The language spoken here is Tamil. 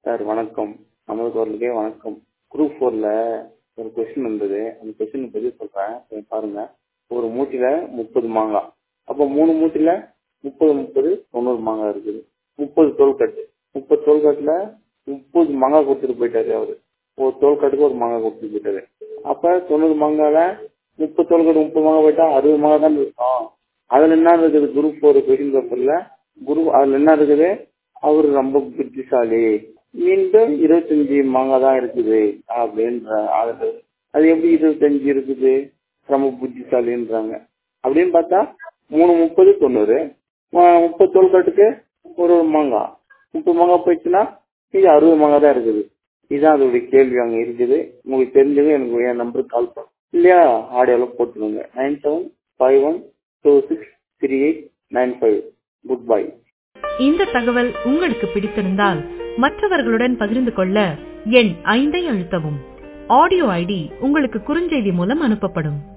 சார் வணக்கம் நமது குரலுக்கே வணக்கம் குரூப் ஃபோரில் ஒரு கொஸ்டின் இருந்தது அந்த கொஸ்டினுக்கு பதில் சொல்கிறேன் கொஞ்சம் பாருங்க ஒரு மூட்டில் முப்பது மாங்காய் அப்போ மூணு மூட்டில் முப்பது முப்பது தொண்ணூறு மாங்காய் இருக்குது முப்பது தோல்கட்டு முப்பது தோல்கட்டில் முப்பது மாங்காய் கொடுத்துட்டு போயிட்டாரு அவர் ஒரு தோல்கட்டுக்கு ஒரு மாங்காய் கொடுத்துட்டு போயிட்டாரு அப்போ தொண்ணூறு மாங்காயில் முப்பது தோல்கட்டு முப்பது மாங்காய் போயிட்டா அறுபது மாங்காய் தான் இருக்கும் அதில் என்ன இருக்குது குரூப் ஃபோர் கொஸ்டின் பேப்பரில் குரு அதில் என்ன இருக்குது அவர் ரொம்ப புத்திசாலி மீண்டும் இருபத்தஞ்சி மாங்காய் தான் இருக்குது அப்படின்ற அதில் அது எப்படி இருபத்தஞ்சி இருக்குது ரொம்ப புத்திசாலின்றாங்க அப்படின்னு பார்த்தா மூணு முப்பது தொண்ணூறு முப்பது தோல்கட்டுக்கு ஒரு ஒரு மாங்காய் முப்பது மாங்காய் போயிடுச்சுன்னா இது அறுபது மாங்காய் தான் இருக்குது இதுதான் அதோடைய கேள்வி அங்கே இருக்குது உங்களுக்கு தெரிஞ்சது எனக்கு என் நம்பருக்கு கால் பண்ணுங்க இல்லையா ஆடியோவில் போட்டுருங்க nine seven five one two six three eight nine five good bye இந்த தகவல் உங்களுக்கு பிடித்திருந்தால் மற்றவர்களுடன் பகிர்ந்து கொள்ள எண் ஐந்தை அழுத்தவும் ஆடியோ ஐடி உங்களுக்கு குறுஞ்செய்தி மூலம் அனுப்பப்படும்